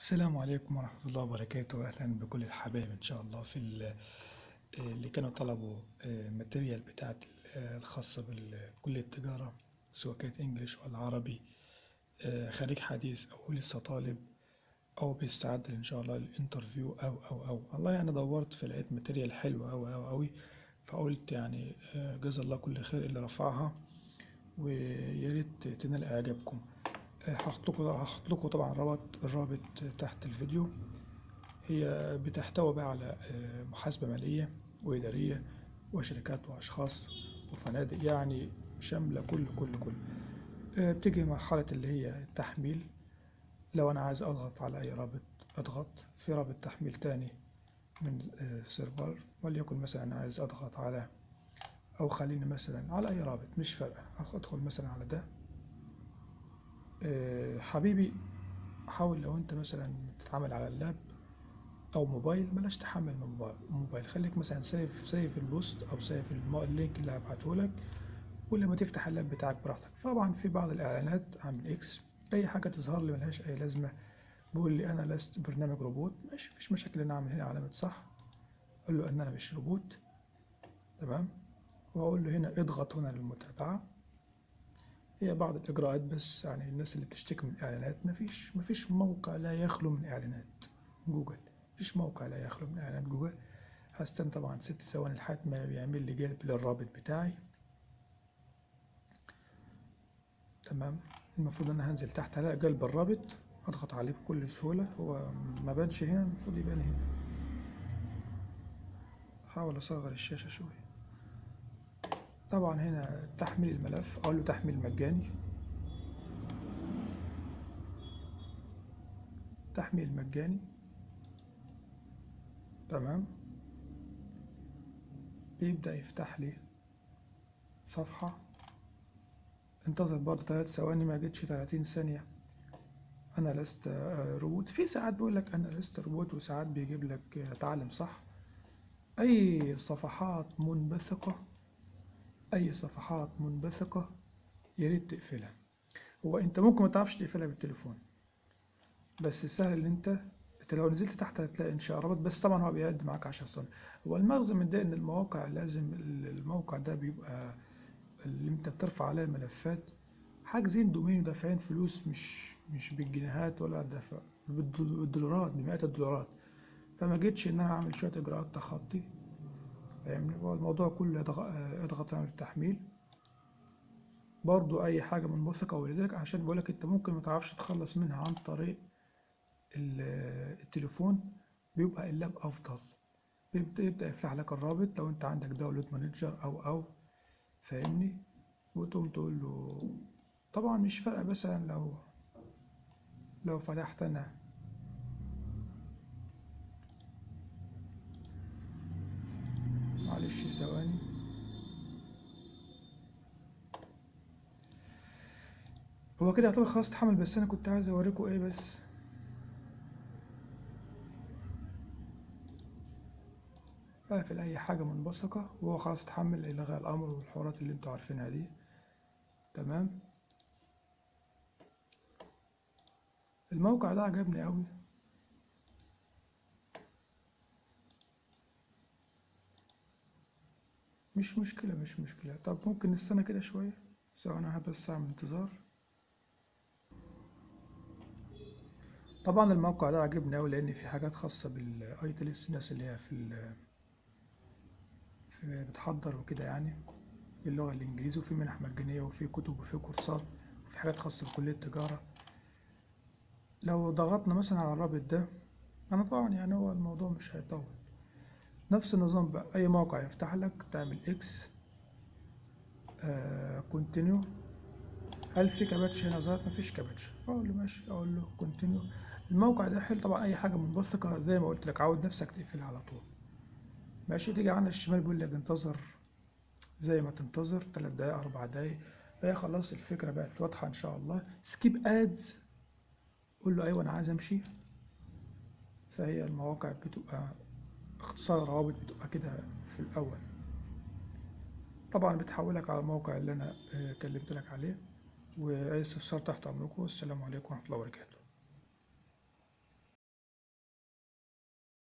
السلام عليكم ورحمة الله وبركاته أهلا بكل الحبايب إن شاء الله في ال- اللي كانوا طلبوا الماتيريال بتاعت ال- الخاصة بكلية التجارة سواء كانت إنجليش ولا عربي آه، خريج حديث أو لسه طالب أو بيستعد إن شاء الله للإنترفيو أو أو أو والله يعني دورت في لقيت ماتيريال حلوة أوي أوي أوي فقلت يعني آه، جزا الله كل خير اللي رفعها ويا ريت تنال إعجابكم آه، هحط لكم هحط لكم طبعا رابط الرابط تحت الفيديو هي بتحتوي بقى على آه، محاسبة مالية وإدارية وشركات وأشخاص وفنادق يعني شاملة كل كل كل آه، بتيجي مرحلة اللي هي التحميل لو أنا عايز أضغط على أي رابط أضغط في رابط تحميل تاني من آه، سيرفر وليكن مثلا أنا عايز أضغط على أو خليني مثلا على أي رابط مش فارقة أدخل مثلا على ده آه، حبيبي حاول لو أنت مثلا بتتعامل على اللاب او موبايل بلاش تحمل من موبايل موبايل خليك مثلا سيف سيف البوست او سيف الم- اللينك اللي هبعته لك ولما تفتح اللاب بتاعك براحتك طبعا في بعض الاعلانات عامل اكس اي حاجه تظهر لي ملهاش اي لازمه بيقول لي انا لست برنامج روبوت ماشي مفيش مشاكل ان اعمل هنا علامه صح اقول له ان انا مش روبوت تمام واقول له هنا اضغط هنا للمتابعه هي بعض الاجراءات بس يعني الناس اللي بتشتكي من الاعلانات مفيش مفيش موقع لا يخلو من اعلانات جوجل مفيش موقع لا يخلو من اعلانات جوجل هستنى طبعا ست ثواني لحد ما بيعمل لي جلب للرابط بتاعي تمام المفروض ان انا هنزل تحت هلاقي جلب الرابط اضغط عليه بكل سهولة هو ما بانش هنا المفروض يبان هنا احاول اصغر الشاشة شوية طبعا هنا تحميل الملف اقول له تحميل مجاني تحميل مجاني تمام بيبدأ يفتح لي صفحة انتظر برضه ثلاث ثواني ما جتش 30 ثانية أنا لست آه، روبوت في ساعات بيقول لك أنا لست روبوت وساعات بيجيب لك آه، تعلم صح أي صفحات منبثقة أي صفحات منبثقة يا ريت تقفلها هو أنت ممكن ما تعرفش تقفلها بالتليفون بس سهل ان انت انت لو نزلت تحت هتلاقي انشاء رابط بس طبعا هو بيعد معاك عشر ثواني هو المغزى من ده ان المواقع لازم الموقع ده بيبقى اللي انت بترفع عليه الملفات حاجزين دومين ودافعين فلوس مش مش بالجنيهات ولا دافع بالدول- بالدولارات بمئات الدولارات فما جيتش ان انا اعمل شويه اجراءات تخطي فاهمني هو الموضوع كله يضغ- آه، اضغط على التحميل برضو اي حاجه منبثقه ولذلك عشان بقولك انت ممكن ما تعرفش تخلص منها عن طريق ال- التليفون بيبقى اللاب افضل بيبدأ يبدأ يفتح لك الرابط لو انت عندك داونلود مانجر او او فاهمني وتقوم تقول له طبعا مش فارقة مثلا لو لو فتحت انا معلش ثواني هو كده يعتبر خلاص اتحمل بس انا كنت عايز اوريكم ايه بس اقفل اي حاجة منبثقة وهو خلاص اتحمل الغاء الامر والحوارات اللي انتوا عارفينها دي تمام الموقع ده عجبني قوي مش مشكلة مش مشكلة طب ممكن نستنى كده شوية سواء انا بس اعمل انتظار طبعا الموقع ده عجبني قوي لان في حاجات خاصة بالايتلس الناس اللي هي في, ال- في بتحضر وكده يعني باللغة الإنجليزية وفي منح مجانية وفي كتب وفي كورسات وفي حاجات خاصة بكلية التجارة لو ضغطنا مثلا على الرابط ده أنا طبعا يعني هو الموضوع مش هيطول نفس النظام بقى أي موقع يفتح لك تعمل إكس آه كونتينيو هل في كباتش هنا ظهرت مفيش كباتش فأقول له ماشي أقول له كونتينيو الموقع ده حلو طبعا أي حاجة منبثقة زي ما قلت لك عود نفسك تقفلها على طول ماشي تيجي على الشمال بيقول لك انتظر زي ما تنتظر تلات دقايق أربع دقايق فهي خلاص الفكرة بقت واضحة إن شاء الله سكيب أدز قول له أيوة أنا عايز أمشي فهي المواقع بتبقى اختصار روابط بتبقى كده في الأول طبعا بتحولك على الموقع اللي أنا آه، كلمت لك عليه وأي استفسار تحت أمركم والسلام عليكم ورحمة الله وبركاته